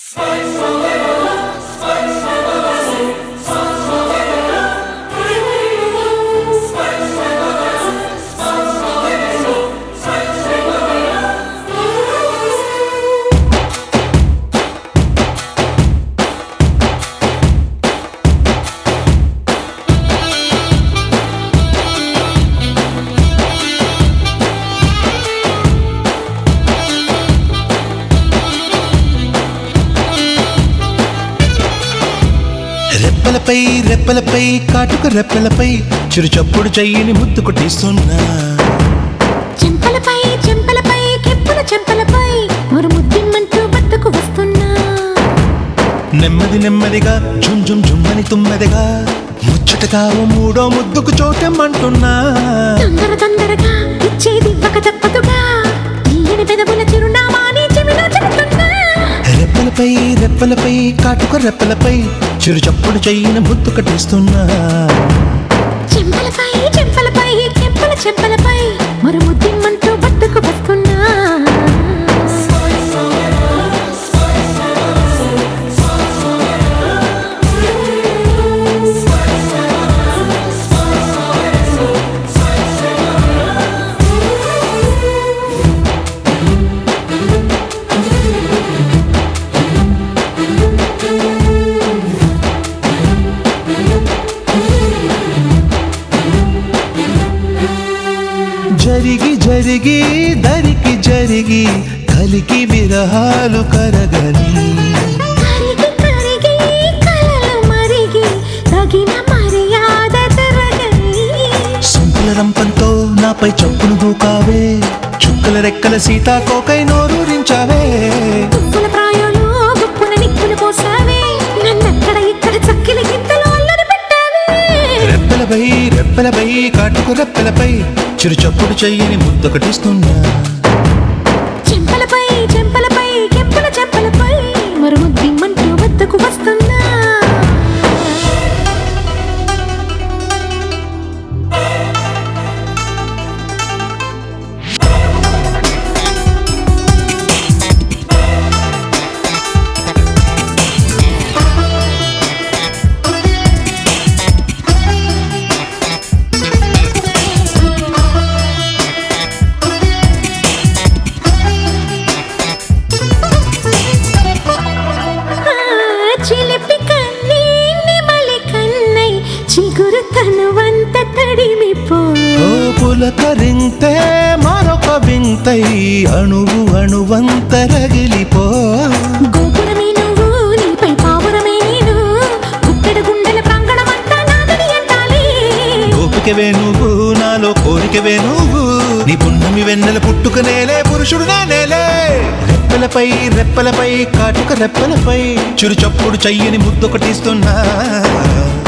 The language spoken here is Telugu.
రెప్పలపై రెప్పలపై కాటుక రెప్పలపై చిరు చప్పుడు చెయ్యిని ముద్దు కొట్టిస్తున్నా చెంపలపై చెంపలపై కెప్పుల చెంపలపై మరు ముద్దిమ్మంటూ వద్దకు వస్తున్నా నెమ్మది నెమ్మదిగా జుమ్ జుమ్ జుమ్మని తుమ్మెదగా ముచ్చటగా ఓ మూడో ముద్దుకు చోటెమ్మంటున్నా తొందర తొందరగా ఇచ్చేది ఇవ్వక తప్పదుగా తీయని పెదవుల చిరునామాని చెవిలో చెబుతున్నా రెప్పలపై రెప్పలపై కాటుక రెప్పలపై చిరు చప్పుడు చెయ్యిని ముద్దు కట్టిస్తున్నా చెంపలపై చెంపలపై కెప్పుల చెంపలపై మరు ముద్దిమ్మంటూ వద్దకు వస్తున్నా జరిగి జరిగి దరికి జరిగి కలికి విరహాలు కరగని కరిగి కరిగి కలలు మరిగి తగిన మర్యాద తరగని సొంపుల రంపంతో నాపై చప్పును దూకావే చుక్కల రెక్కల సీతాకోకై నోరూరించావే తుప్పుల ప్రాయాలు గుప్పున నిప్పులు పోసావే నన్నక్కడ ఇక్కడ చక్కిలి గింతలు అల్లరి పెట్టావే రెప్పలపై రెప్పలపై కాటుకు రెప్పలపై చిరు చప్పుడు చెయ్యని ముద్దొకటిస్తున్నా చెంపలపై చెంపలపై కెంపుల చెంపలపై మరుగు దిమ్మంటూ వద్దకు వస్తున్నా ఆ, చిలిపి కన్నీ నిమలి కన్నై చిగురు తనువంత తడిమిపో ఓ పులకరింతే మరొక వింతై అణువు అణువంత రగిలిపో గోపురమే నువ్వు నీపై పావురమే నేను గుప్పెడు గుండెల ప్రాంగణమంతా నాదని అంటాలి గోపికవే నువ్వు నాలో కోరికవే నువ్వు నీ పున్నమి వెన్నెల పుట్టుక నేలే పురుషుడు నేలే రెప్పలపై రెప్పలపై కాటుక రెప్పలపై చిరు చప్పుడు చెయ్యని ముద్దొకటిస్తున్నా